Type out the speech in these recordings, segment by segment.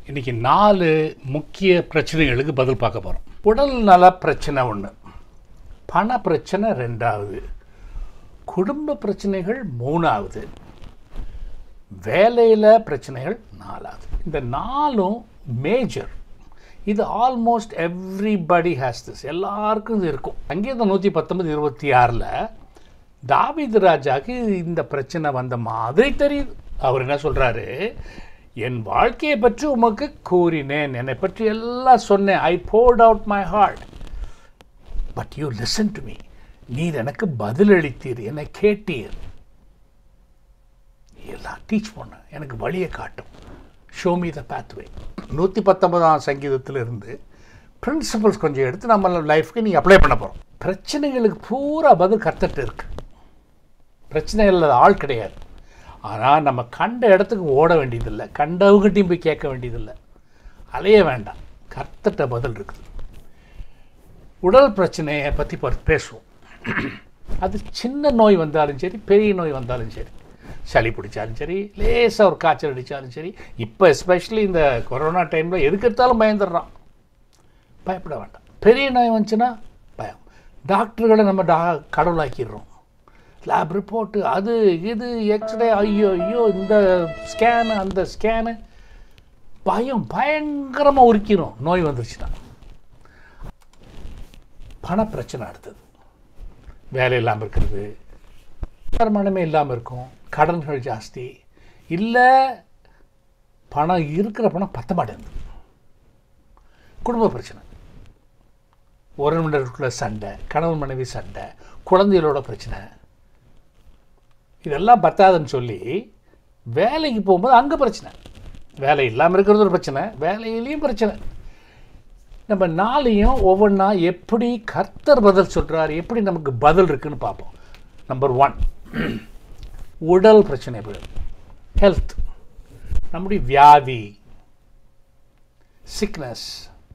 இன்னைக்கு நாலு முக்கிய பிரச்சனைகளுக்கு பதில் பார்க்க போகிறோம் உடல் நல பிரச்சனை ஒன்று பண பிரச்சனை ரெண்டாவது குடும்ப பிரச்சனைகள் மூணாவது வேலையில் பிரச்சனைகள் நாலாவது இந்த நாலும் மேஜர் இது ஆல்மோஸ்ட் எவ்ரிபடி ஹேஸ் திஸ் எல்லாருக்கும் இது இருக்கும் சங்கீதம் நூற்றி பத்தொன்பது இருபத்தி ஆறில் தாவீது ராஜாக்கு இந்த பிரச்சனை வந்த மாதிரி தெரியுது அவர் என்ன சொல்கிறாரு என் வாழ்க்கையை பற்றி உமக்கு கூறினேன் என்னை பற்றி எல்லாம் சொன்னேன் I poured out my heart but you listen to me நீர் எனக்கு பதிலளித்தீர் என்னை கேட்டீர் எல்லாம் டீச் பண்ண எனக்கு வழியை காட்டும் ஷோ மீ த pathway நூற்றி பத்தொன்பதாம் சங்கீதத்திலிருந்து பிரின்சிபல்ஸ் கொஞ்சம் எடுத்து நம்ம லைஃப்க்கு நீங்கள் அப்ளை பண்ண போகிறோம் பிரச்சனைகளுக்கு பூரா பதில் கற்றுட்டு இருக்கு பிரச்சனை இல்லாத ஆள் கிடையாது ஆனால் நம்ம கண்ட இடத்துக்கு ஓட வேண்டியதில்லை கண்டவங்ககிட்டையும் போய் கேட்க வேண்டியதில்லை அலைய வேண்டாம் கர்த்தட்ட பதில் இருக்குது உடல் பிரச்சனையை பற்றி பேசுவோம் அது சின்ன நோய் வந்தாலும் சரி பெரிய நோய் வந்தாலும் சரி சளி பிடிச்சாலும் சரி லேசாக ஒரு காய்ச்சல் அடித்தாலும் சரி இப்போ எஸ்பெஷலி இந்த கொரோனா டைமில் எதுக்கு எடுத்தாலும் பயந்துடுறான் பயப்பட வேண்டாம் பெரிய நோய் வந்துச்சுன்னா பயம் டாக்டர்களை நம்ம டா கடவுளாக்கிடுறோம் லேப் ரிப்போர்ட்டு அது இது எக்ஸ்ரே ஐயோ ஐயோ இந்த ஸ்கேனு அந்த ஸ்கேனு பயம் பயங்கரமாக உரிக்கிறோம் நோய் வந்துருச்சுன்னா பணப்பிரச்சனை அடுத்தது வேலை இல்லாமல் இருக்கிறது வருமானமே இல்லாமல் இருக்கும் கடன்கள் ஜாஸ்தி இல்லை பணம் இருக்கிற பணம் பத்த மாட்டேங்குது குடும்ப பிரச்சனை உறவினருக்குள்ள சண்டை கணவன் மனைவி சண்டை குழந்தைகளோட பிரச்சனை இதெல்லாம் பத்தாதுன்னு சொல்லி வேலைக்கு போகும்போது அங்கே பிரச்சனை வேலை இல்லாமல் இருக்கிறது ஒரு பிரச்சனை வேலையிலையும் பிரச்சனை நம்ம நாளையும் ஒவ்வொன்றா எப்படி கர்த்தர் பதில் சொல்கிறார் எப்படி நமக்கு பதில் இருக்குன்னு பார்ப்போம் நம்பர் ஒன் உடல் பிரச்சனைகள் ஹெல்த் நம்முடைய வியாதி சிக்னஸ்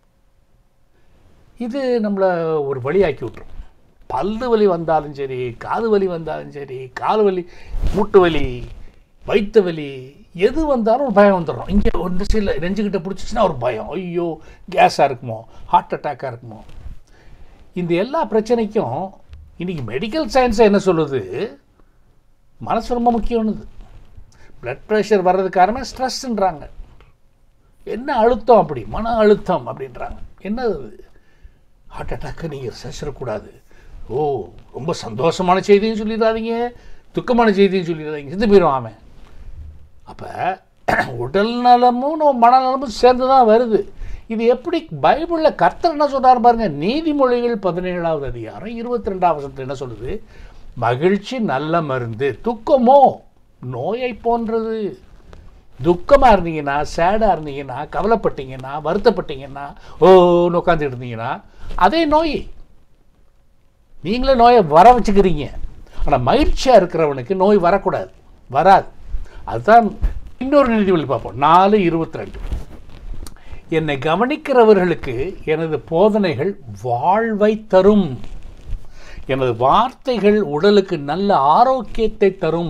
இது நம்மளை ஒரு வழியாக்கி விட்டுரும் பல்லு வலி வந்தாலும் சரி காது வலி வந்தாலும் சரி கால் வலி மூட்டு வலி வயிற்று வலி எது வந்தாலும் ஒரு பயம் வந்துடும் இங்கே ஒன்று சில நெஞ்சுக்கிட்ட பிடிச்சிச்சின்னா ஒரு பயம் ஐயோ கேஸாக இருக்குமோ ஹார்ட் அட்டாக்காக இருக்குமோ இந்த எல்லா பிரச்சனைக்கும் இன்றைக்கி மெடிக்கல் சயின்ஸை என்ன சொல்லுது மனசு ரொம்ப முக்கியமானது பிளட் ப்ரெஷர் வர்றதுக்கு காரணம் ஸ்ட்ரெஸ்ன்றாங்க என்ன அழுத்தம் அப்படி மன அழுத்தம் அப்படின்றாங்க என்னது அது ஹார்ட் அட்டாக்கை நீங்கள் ரிசர்ச்சிடக்கூடாது ஓ ரொம்ப சந்தோஷமான செய்தியும் சொல்லிடாதீங்க துக்கமான செய்தியும் சொல்லிடாதீங்க செத்து போயிடும் அவன் அப்போ உடல் நலமும் நம்ம மனநலமும் சேர்ந்து தான் வருது இது எப்படி பைபிளில் கர்த்தர் என்ன சொல்கிறார் பாருங்க நீதிமொழிகள் பதினேழாவது அதிகாரம் இருபத்தி ரெண்டாவது வசனத்தில் என்ன சொல்லுது மகிழ்ச்சி நல்ல மருந்து துக்கமோ நோயை போன்றது துக்கமாக இருந்தீங்கன்னா சேடாக இருந்தீங்கன்னா கவலைப்பட்டீங்கன்னா வருத்தப்பட்டீங்கன்னா ஓன்னு உட்காந்துட்டு இருந்தீங்கன்னா அதே நோய் நீங்களே நோயை வர வச்சுக்கிறீங்க ஆனால் மகிழ்ச்சியாக இருக்கிறவனுக்கு நோய் வரக்கூடாது வராது அதுதான் இன்னொரு நீதிமொழி பார்ப்போம் நாலு இருபத்தி ரெண்டு என்னை கவனிக்கிறவர்களுக்கு எனது போதனைகள் வாழ்வை தரும் எனது வார்த்தைகள் உடலுக்கு நல்ல ஆரோக்கியத்தை தரும்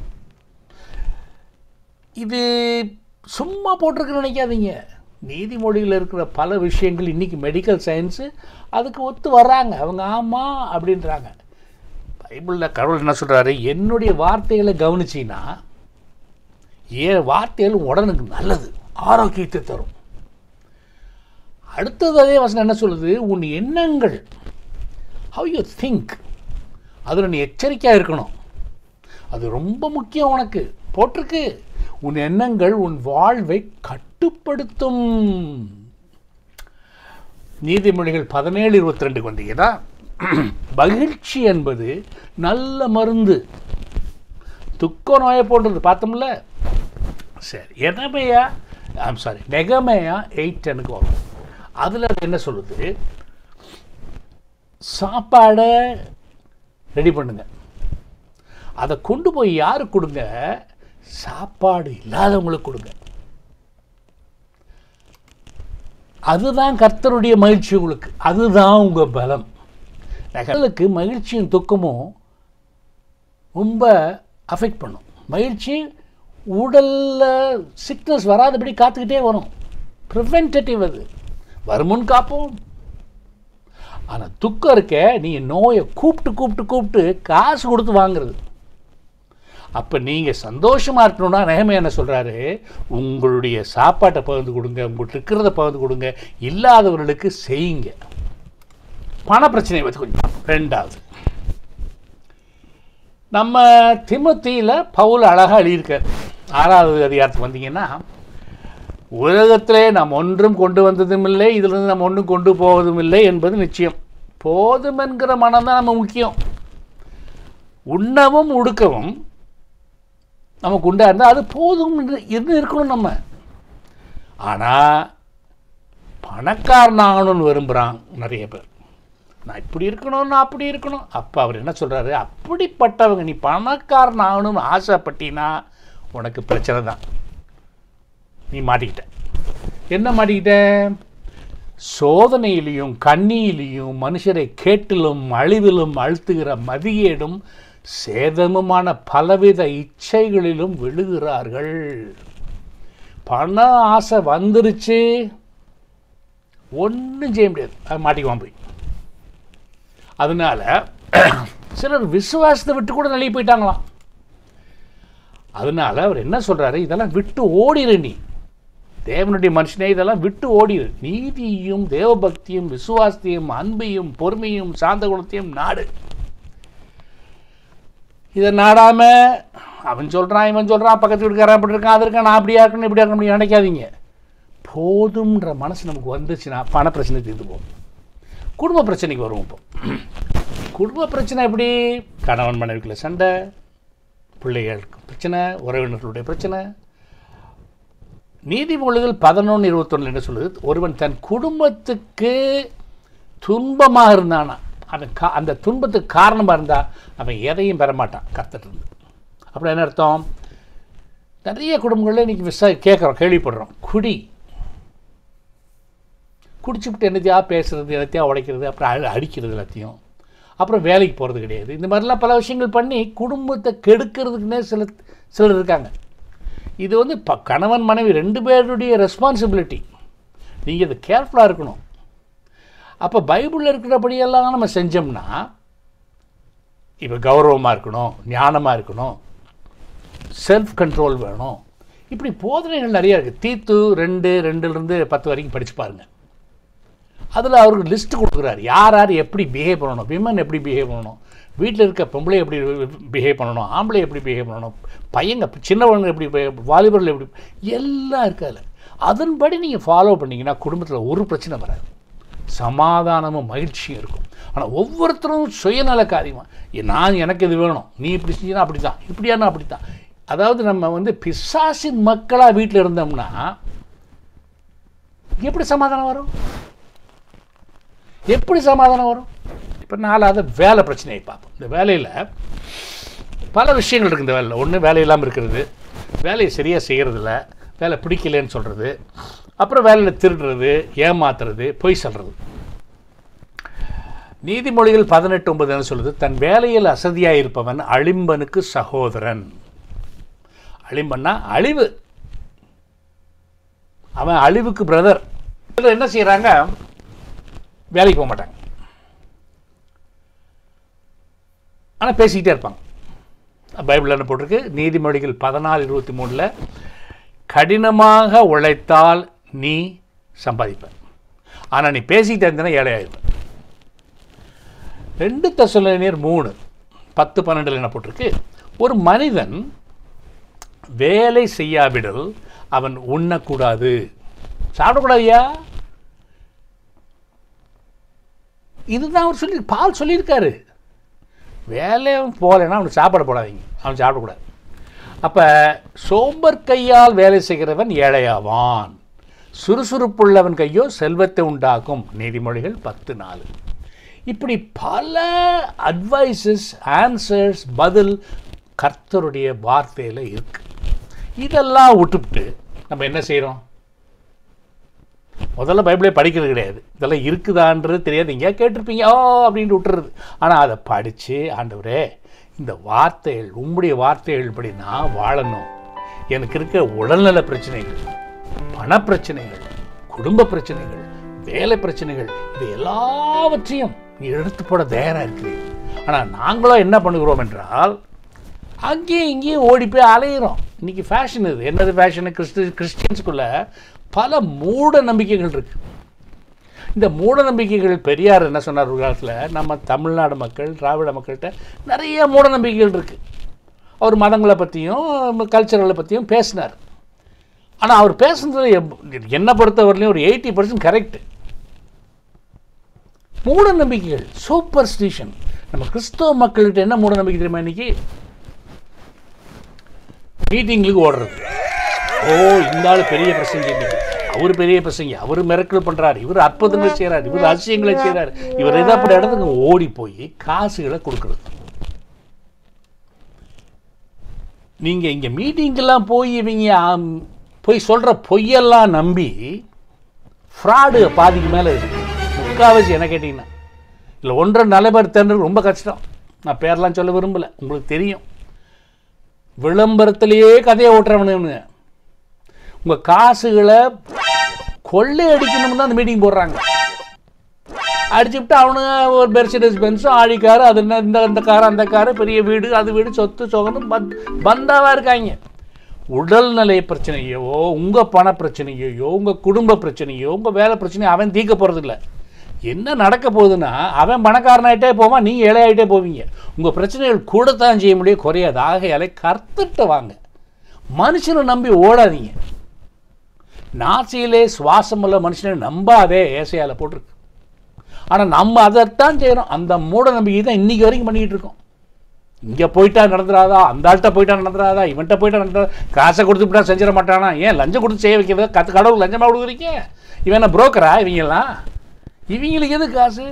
இது சும்மா போட்டிருக்கு நினைக்காதீங்க நீதிமொழியில் இருக்கிற பல விஷயங்கள் இன்றைக்கி மெடிக்கல் சயின்ஸு அதுக்கு ஒத்து வர்றாங்க அவங்க ஆமாம் அப்படின்றாங்க பைபிளில் கடவுள் என்ன சொல்கிறாரு என்னுடைய வார்த்தைகளை கவனிச்சின்னா ஏன் வார்த்தைகள் உடனுக்கு நல்லது ஆரோக்கியத்தை தரும் அடுத்தது அதே வசனம் என்ன சொல்லுது உன் எண்ணங்கள் ஹவ் யூ திங்க் அதில் நீ எச்சரிக்கையாக இருக்கணும் அது ரொம்ப முக்கியம் உனக்கு போட்டிருக்கு உன் எண்ணங்கள் உன் வாழ்வை கட்டுப்படுத்தும் நீதிமொழிகள் பதினேழு இருபத்தி ரெண்டுக்கு வந்தீங்கன்னா மகிழ்ச்சி என்பது நல்ல மருந்து துக்க நோயை போன்றது பார்த்தோம்ல சரி எதமையா ஐம் சாரி நெகமையா எயிட் டெனுக்கு வரும் அதில் அது என்ன சொல்லுது சாப்பாடை ரெடி பண்ணுங்க அதை கொண்டு போய் யாருக்கு கொடுங்க சாப்பாடு இல்லாதவங்களுக்கு கொடுங்க அதுதான் கர்த்தருடைய மகிழ்ச்சி உங்களுக்கு அதுதான் உங்கள் பலம் நகலுக்கு மகிழ்ச்சியும் துக்கமும் ரொம்ப அஃபெக்ட் பண்ணும் மகிழ்ச்சி உடலில் சிக்னஸ் வராதபடி காத்துக்கிட்டே வரும் ப்ரிவென்டேட்டிவ் அது வருமுன் காப்போம் ஆனால் துக்கம் இருக்க நீ நோயை கூப்பிட்டு கூப்பிட்டு கூப்பிட்டு காசு கொடுத்து வாங்குறது அப்போ நீங்கள் சந்தோஷமாக இருக்கணும்னா நேமே என்ன சொல்கிறாரு உங்களுடைய சாப்பாட்டை பகிர்ந்து கொடுங்க உங்கள்கிட்ட இருக்கிறத பகிர்ந்து கொடுங்க இல்லாதவர்களுக்கு செய்யுங்க பண பிரச்சனையை பற்றி கொஞ்சம் பார்ப்போம். ரெண்டாவது நம்ம திமுத்தியில் பவுல் அழகாக எழுதியிருக்கார் ஆறாவது அதிகாரத்துக்கு வந்தீங்கன்னா உலகத்திலே நாம் ஒன்றும் கொண்டு வந்ததும் இல்லை இதிலிருந்து நம்ம ஒன்றும் கொண்டு போவதும் இல்லை என்பது நிச்சயம் போதும் என்கிற மனம் தான் நம்ம முக்கியம் உண்ணவும் உடுக்கவும் நமக்கு உண்டா இருந்தால் அது போதும் என்று இருந்து இருக்கணும் நம்ம ஆனால் பணக்காரன் ஆகணும்னு விரும்புகிறான் நிறைய பேர் நான் இப்படி இருக்கணும் நான் அப்படி இருக்கணும் அப்போ அவர் என்ன சொல்கிறாரு அப்படிப்பட்டவங்க நீ பணக்காரன் ஆகணும்னு ஆசைப்பட்டீன்னா உனக்கு பிரச்சனை தான் நீ மாட்டிக்கிட்ட என்ன மாட்டிக்கிட்ட சோதனையிலையும் கண்ணியிலையும் மனுஷரை கேட்டிலும் அழிவிலும் அழுத்துகிற மதியேடும் சேதமுமான பலவித இச்சைகளிலும் விழுகிறார்கள் பண ஆசை வந்துருச்சு ஒன்றும் செய்ய முடியாது அது மாட்டிக்குவான் போய் அதனால சிலர் விசுவாசத்தை விட்டு கூட நழுவி போயிட்டாங்களாம் அதனால அவர் என்ன சொல்றாரு இதெல்லாம் விட்டு ஓடிரு நீ தேவனுடைய மனுஷனே இதெல்லாம் விட்டு ஓடிரு நீதியும் தேவபக்தியும் விசுவாசத்தையும் அன்பையும் பொறுமையும் சாந்த குணத்தையும் நாடு இதை நாடாம அவன் சொல்றான் இவன் சொல்றான் பக்கத்து வீட்டுக்காரன் அப்படி இருக்கான் அது இருக்கான் நான் அப்படியா இருக்கணும் இப்படியா இருக்கணும் அப்படி நினைக்காதீங்க போதும்ன்ற மனசு நமக்கு வந்துச்சுன்னா பண பிரச்சனை தீர்ந்து போகும் குடும்ப பிரச்சனைக்கு வருவோம் இப்போ குடும்ப பிரச்சனை எப்படி கணவன் மனைவிக்குள்ள சண்டை பிள்ளைகளுக்கு பிரச்சனை உறவினர்களுடைய பிரச்சனை நீதிமொழிகள் பதினொன்று இருபத்தொன்னு என்ன சொல்லுது ஒருவன் தன் குடும்பத்துக்கு துன்பமாக இருந்தானா அவன் கா அந்த துன்பத்துக்கு காரணமாக இருந்தால் அவன் எதையும் பெற மாட்டான் கத்துட்டு இருந்து அப்புறம் என்ன அர்த்தம் நிறைய குடும்பங்களில் இன்றைக்கி விசா கேட்குறோம் கேள்விப்படுறோம் குடி குடிச்சுவிட்டு என்னத்தையா பேசுறது என்னத்தையா உடைக்கிறது அப்புறம் அடி- அடிக்கிறது எல்லாத்தையும் அப்புறம் வேலைக்கு போகிறது கிடையாது இந்த மாதிரிலாம் பல விஷயங்கள் பண்ணி குடும்பத்தை கெடுக்கிறதுக்குன்னே சில சிலர் இருக்காங்க இது வந்து ப கணவன் மனைவி ரெண்டு பேருடைய ரெஸ்பான்சிபிலிட்டி நீங்கள் இது கேர்ஃபுல்லாக இருக்கணும் அப்போ பைபிளில் இருக்கிறபடியெல்லாம் நம்ம செஞ்சோம்னா இப்போ கௌரவமாக இருக்கணும் ஞானமாக இருக்கணும் செல்ஃப் கண்ட்ரோல் வேணும் இப்படி போதனைகள் நிறைய இருக்குது தீத்து ரெண்டு ரெண்டுலேருந்து பத்து வரைக்கும் படிச்சு பாருங்க அதில் அவருக்கு லிஸ்ட் கொடுக்குறாரு யார் யார் எப்படி பிஹேவ் பண்ணணும் விமன் எப்படி பிஹேவ் பண்ணணும் வீட்டில் இருக்க பொம்பளை எப்படி பிஹேவ் பண்ணணும் ஆம்பளை எப்படி பிஹேவ் பண்ணணும் பையங்க சின்னவங்க எப்படி behave- வாலிபர்கள் எப்படி எல்லாம் இருக்கு அதில் அதன்படி நீங்கள் ஃபாலோ பண்ணீங்கன்னா குடும்பத்தில் ஒரு பிரச்சனை வராது சமாதானமும் மகிழ்ச்சியும் இருக்கும் ஆனால் ஒவ்வொருத்தரும் சுயநல காரியமாக நான் எனக்கு இது வேணும் நீ இப்படி செஞ்சினா அப்படி தான் இப்படியானா அப்படி தான் அதாவது நம்ம வந்து பிசாசின் மக்களாக வீட்டில் இருந்தோம்னா எப்படி சமாதானம் வரும் எப்படி சமாதானம் வரும் இப்போ நாலாவது வேலை பிரச்சனையை பார்ப்போம் இந்த வேலையில் பல விஷயங்கள் இருக்குது இந்த வேலையில் ஒன்று வேலை இல்லாமல் இருக்கிறது வேலையை சரியாக செய்கிறதில்ல வேலை பிடிக்கலன்னு சொல்கிறது அப்புறம் வேலையில் திருடுறது ஏமாத்துறது பொய் சொல்கிறது நீதிமொழிகள் பதினெட்டு ஒன்பது என்ன சொல்லுது தன் வேலையில் அசதியாக இருப்பவன் அழிம்பனுக்கு சகோதரன் அழிம்பன்னா அழிவு அவன் அழிவுக்கு பிரதர் இதில் என்ன செய்கிறாங்க வேலைக்கு போக மாட்டாங்க ஆனால் பேசிக்கிட்டே இருப்பாங்க பைபிளில் என்ன போட்டிருக்கு நீதிமொழிகள் பதினாலு இருபத்தி மூணில் கடினமாக உழைத்தால் நீ சம்பாதிப்ப ஆனால் நீ பேசிக்கிட்டே இருந்தனா ஏழையாயிருவ ரெண்டு தசுலனியர் மூணு பத்து பன்னெண்டில் என்ன போட்டிருக்கு ஒரு மனிதன் வேலை செய்யாவிடல் அவன் உண்ணக்கூடாது சாப்பிடக்கூடாதுயா இதுதான் அவர் சொல்லி பால் சொல்லியிருக்காரு வேலை போகலைன்னா அவனுக்கு சாப்பாடு போடாதீங்க அவன் சாப்பிடக்கூடாது அப்போ சோம்பர் கையால் வேலை செய்கிறவன் ஏழையாவான் சுறுசுறுப்புள்ளவன் கையோ செல்வத்தை உண்டாக்கும் நீதிமொழிகள் பத்து நாலு இப்படி பல அட்வைசஸ் ஆன்சர்ஸ் பதில் கர்த்தருடைய வார்த்தையில் இருக்கு இதெல்லாம் விட்டுவிட்டு நம்ம என்ன செய்கிறோம் முதல்ல பைபிளே படிக்கிறது கிடையாது இதெல்லாம் இருக்குதான்றது தெரியாது எங்கேயா கேட்டிருப்பீங்க ஓ அப்படின்ட்டு விட்டுறது ஆனால் அதை படித்து ஆண்டவரே இந்த வார்த்தைகள் உம்முடைய வார்த்தைகள் படி நான் வாழணும் எனக்கு இருக்க உடல்நல பிரச்சனைகள் பண பிரச்சனைகள் குடும்ப பிரச்சனைகள் வேலை பிரச்சனைகள் இது எல்லாவற்றையும் நீ எடுத்து போட தயாராக இருக்கிறீங்க ஆனால் நாங்களும் என்ன பண்ணுகிறோம் என்றால் அங்கேயும் இங்கேயும் ஓடி போய் அலையிறோம் இன்னைக்கு ஃபேஷன் இது என்னது ஃபேஷனு கிறிஸ்து கிறிஸ்டியன்ஸுக்குள்ள பல மூட நம்பிக்கைகள் இருக்கு இந்த மூட நம்பிக்கைகள் பெரியார் என்ன சொன்னார் ஒரு காலத்தில் நம்ம தமிழ்நாடு மக்கள் திராவிட மக்கள்கிட்ட நிறைய மூட நம்பிக்கைகள் இருக்கு அவர் மதங்களை பற்றியும் கல்ச்சர்களை பற்றியும் பேசினார் ஆனால் அவர் பேசுனது எப்- என்னை பொறுத்தவரையிலையும் ஒரு எயிட்டி பர்சன்ட் கரெக்ட் மூட நம்பிக்கைகள் சூப்பர் ஸ்டிஷன் நம்ம கிறிஸ்தவ மக்கள்கிட்ட என்ன மூட நம்பிக்கை தெரியுமா இன்னைக்கு மீட்டிங்களுக்கு ஓடுறது ஓ இந்த ஆள் பெரிய பிரசங்கி இன்னைக்கு அவர் பெரிய பிரசங்கி அவர் மிரக்கல் பண்றாரு இவர் அற்புதங்களை செய்றாரு இவர் அதிசயங்களை செய்றாரு இவர் ஏதாப்பட்ட இடத்துக்கு ஓடி போய் காசுகளை கொடுக்கறது நீங்க இங்க மீட்டிங்கெல்லாம் போய் இவங்க ஆம், போய் சொல்ற பொய்யெல்லாம் நம்பி ஃப்ராடு பாதிக்கு மேலே இருக்கு முக்காவாசி என்ன கேட்டிங்கன்னா இல்லை ஒன்றரை நல்ல பேர் தேர்ந்தது ரொம்ப கஷ்டம் நான் பேர்லாம் சொல்ல விரும்பல உங்களுக்கு தெரியும் விளம்பரத்திலேயே கதையை ஓட்டுறவனுங்க உங்கள் காசுகளை கொள்ளை அடிக்கணும்னு தான் அந்த மீட்டிங் போடுறாங்க அடிச்சுவிட்டு அவனுங்க ஒரு மெர்சிடஸ் பென்ஸும் ஆடி காரு அது என்ன இந்த இந்த காரு அந்த காரு பெரிய வீடு அது வீடு சொத்து சொகன்னு பந்த் பந்தாவாக இருக்காங்க உடல்நிலை பிரச்சனையோ உங்கள் பண பிரச்சனையோ உங்கள் குடும்ப பிரச்சனையோ உங்கள் வேலை பிரச்சனையோ அவன் தீர்க்க போகிறதில்ல என்ன நடக்க போகுதுன்னா அவன் பணக்காரனாயிட்டே போவான் நீங்கள் ஏழையாயிட்டே போவீங்க உங்கள் பிரச்சனைகள் கூடத்தான் செய்ய முடியும் குறையாது ஆகையாலே கர்த்தட்ட வாங்க மனுஷனை நம்பி ஓடாதீங்க நாசியிலே சுவாசமுள்ள மனுஷனை நம்பாதே ஏசையால போட்டிருக்கு ஆனால் நம்ம அதைத்தான் செய்கிறோம் அந்த மூட நம்பிக்கை தான் இன்னைக்கு வரைக்கும் பண்ணிக்கிட்டு இருக்கோம் இங்கே போயிட்டா நடந்துடாதா அந்த ஆள்கிட்ட போயிட்டா நடந்துடாதா இவன்கிட்ட போயிட்டா நடந்துடா காசை கொடுத்துட்டா செஞ்சிட மாட்டானா ஏன் லஞ்சம் கொடுத்து செய்ய வைக்கிறத கத்து கடவுள் லஞ்சமாக கொடுக்குறீங்க இவன் என்ன புரோக்கரா இவங்கெல்லாம் இவங்களுக்கு எது காசு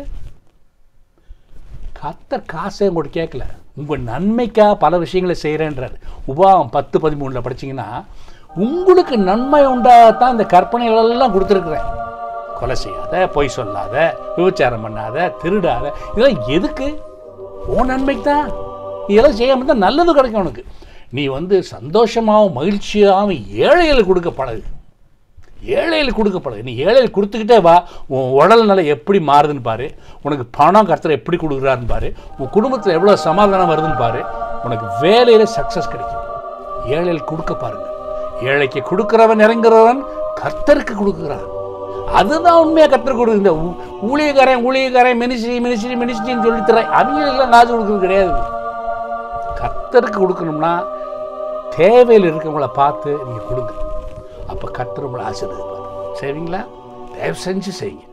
கத்தர் காசே உங்கள்கிட்ட கேட்கல உங்கள் நன்மைக்காக பல விஷயங்களை செய்கிறேன்றார் உபாவம் பத்து பதிமூணில் படிச்சீங்கன்னா உங்களுக்கு நன்மை உண்டாகத்தான் இந்த கற்பனைகள் எல்லாம் கொடுத்துருக்குறேன் கொலை செய்யாத பொய் சொல்லாத விபச்சாரம் பண்ணாத திருடாத இதெல்லாம் எதுக்கு உன் நன்மைக்கு தான் இதெல்லாம் செய்யாமல் தான் நல்லது கிடைக்கும் உனக்கு நீ வந்து சந்தோஷமாகவும் மகிழ்ச்சியாகவும் ஏழைகளுக்கு கொடுக்க பழகு ஏழைகளுக்கு கொடுக்கப்படுது நீ ஏழைகளுக்கு கொடுத்துக்கிட்டே வா உன் உடல் நிலை எப்படி மாறுதுன்னு பாரு உனக்கு பணம் கர்த்தர் எப்படி கொடுக்குறாருன்னு பாரு உன் குடும்பத்தில் எவ்வளோ சமாதானம் வருதுன்னு பாரு உனக்கு வேலையில் சக்ஸஸ் கிடைக்கும் ஏழைகளுக்கு கொடுக்க பாருங்க ஏழைக்கு கொடுக்கிறவன் இறங்குறவன் கர்த்தருக்கு கொடுக்குறான் அதுதான் உண்மையாக கர்த்தர் கொடுக்குது இந்த ஊ- ஊழியக்காரன் ஊழியக்காரன் மினிஸ்ட்ரி மினிஸ்ட்ரி மினிஸ்ட்ரின்னு சொல்லி தரேன் அவங்களுக்கெல்லாம் காசு கொடுக்குறது கிடையாது கர்த்தருக்கு கொடுக்கணும்னா தேவையில் இருக்கவங்கள பார்த்து நீங்கள் கொடுங்க அப்போ கர்த்தர் உங்களை ஆசீர்வதிப்பார் சரிங்களா தயவு செஞ்சு செய்யுங்க